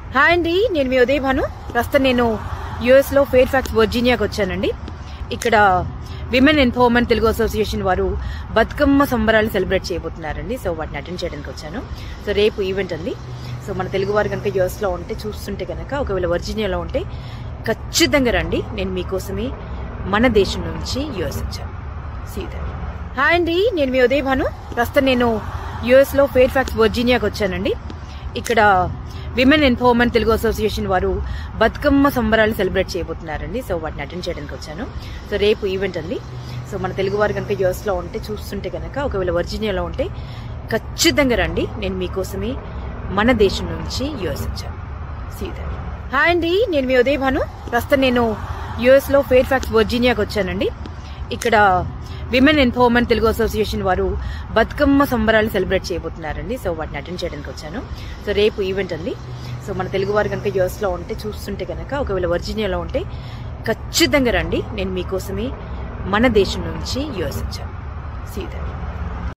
hi అండి నేను మీ ఉదయ్ భాను ప్రస్తుతం నేను యుఎస్ లో ఫేర్ ఫ్యాక్స్ వర్జీనియాకి వచ్చానండి ఇక్కడ విమెన్ ఎంపవర్మెంట్ తెలుగు అసోసియేషన్ వారు బతుకమ్మ సంబరాలు సెలబ్రేట్ చేయబోతున్నారండి సో వాటిని అటెండ్ చేయడానికి వచ్చాను సో రేపు ఈవెంట్ అండి సో మన తెలుగు వారు కనుక యుఎస్ లో ఉంటే చూస్తుంటే కనుక ఒకవేళ వర్జీనియాలో ఉంటే ఖచ్చితంగా రండి నేను మీకోసమే మన దేశం నుంచి యుఎస్ వచ్చాను సీదా హాయ్ అండి నేను మీ ఉదయ్ భాను ప్రస్తుతం నేను యుఎస్ లో ఫేర్ ఫ్యాక్స్ వర్జీనియాకి వచ్చానండి ఇక్కడ విమెన్ ఎంపవర్మెంట్ తెలుగు అసోసియేషన్ వారు బతుకమ్మ సంబరాలు సెలబ్రేట్ చేయబోతున్నారండి సో వాటిని అటెండ్ చేయడానికి వచ్చాను సో రేపు ఈవెంట్ అండి సో మన తెలుగు వారు కనుక యుఎస్ లో ఉంటే చూస్తుంటే కనుక ఒకవేళ వర్జీనియాలో ఉంటే ఖచ్చితంగా రండి నేను మీకోసమే మన దేశం నుంచి యుఎస్ వచ్చాను సీదా హాయ్ అండి నేను మీ ఉదయ్ భాను ప్రస్తుతం నేను యుఎస్ లో ఫేర్ ఫ్యాక్స్ వర్జీనియాకి వచ్చానండి ఇక్కడ విమెన్ ఎంపవర్మెంట్ తెలుగు అసోసియేషన్ వారు బతుకమ్మ సంబరాలు సెలబ్రేట్ చేయబోతున్నారండి సో వాటిని అటెండ్ చేయడానికి వచ్చాను సో రేపు ఈవెంట్ అండి సో మన తెలుగు వారు కనుక యుఎస్ లో ఉంటే చూస్తుంటే కనుక ఒకవేళ వర్జీనియాలో ఉంటే ఖచ్చితంగా రండి నేను మీకోసమే మన దేశం నుంచి యుఎస్ వచ్చాను సీదా